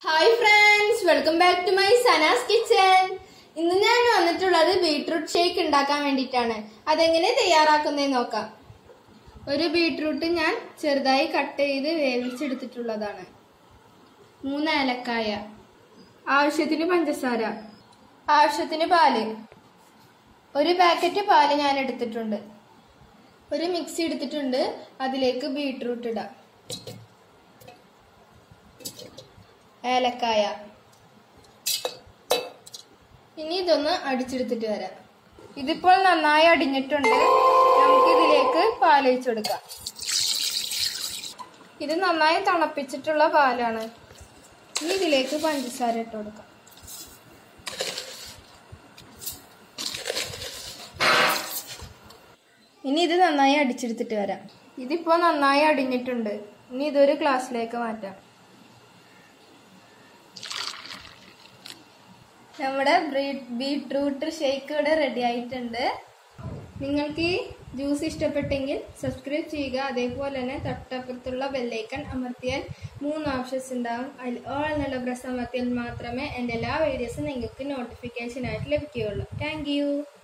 hi friends welcome back to my Sanas kitchen ഇന്ന് ഞാൻ വന്നിട്ടുള്ളത് ബീട്രൂട്ട് ഷേക്ക് ഉണ്ടാക്കാൻ വേണ്ടിയിട്ടാണ് അതെങ്ങനെ തയ്യാറാക്കുന്നതെന്ന് നോക്കാം ഒരു ബീട്രൂട്ട് ഞാൻ ചെറുതായി കട്ട് ചെയ്ത് വേവിച്ചെടുത്തിട്ടുള്ളതാണ് മൂന്ന് ഏലക്കായ ആവശ്യത്തിന് പഞ്ചസാര ആവശ്യത്തിന് പാല് ഒരു പാക്കറ്റ് പാല് ഞാൻ എടുത്തിട്ടുണ്ട് ഒരു മിക്സി എടുത്തിട്ടുണ്ട് അതിലേക്ക് ബീട്രൂട്ട് ഇടാം ഏലക്കായ ഇനി ഇതൊന്ന് അടിച്ചെടുത്തിട്ട് വരാം ഇതിപ്പോൾ നന്നായി അടിഞ്ഞിട്ടുണ്ട് നമുക്ക് ഇതിലേക്ക് പാലൊഴിച്ചു കൊടുക്കാം ഇത് നന്നായി തണുപ്പിച്ചിട്ടുള്ള പാലാണ് ഇനി ഇതിലേക്ക് പഞ്ചസാര ഇട്ട് കൊടുക്കാം ഇനി ഇത് നന്നായി അടിച്ചെടുത്തിട്ട് വരാം ഇതിപ്പോൾ നന്നായി അടിഞ്ഞിട്ടുണ്ട് ഇനി ഇതൊരു ഗ്ലാസ്സിലേക്ക് മാറ്റാം നമ്മുടെ ബീട്രൂട്ട് ഷേക്ക് ഇവിടെ റെഡി ആയിട്ടുണ്ട് നിങ്ങൾക്ക് ഈ ജ്യൂസ് ഇഷ്ടപ്പെട്ടെങ്കിൽ സബ്സ്ക്രൈബ് ചെയ്യുക അതേപോലെ തന്നെ തൊട്ടപ്പുറത്തുള്ള ബെല്ലൈക്കൺ അമർത്തിയാൽ മൂന്ന് ഓപ്ഷൻസ് ഉണ്ടാവും അതിൽ ഓൾ എന്നുള്ള പ്രസ് അമർത്തിയാൽ മാത്രമേ എൻ്റെ എല്ലാ വീഡിയോസും നിങ്ങൾക്ക് നോട്ടിഫിക്കേഷൻ ആയിട്ട് ലഭിക്കുകയുള്ളൂ താങ്ക്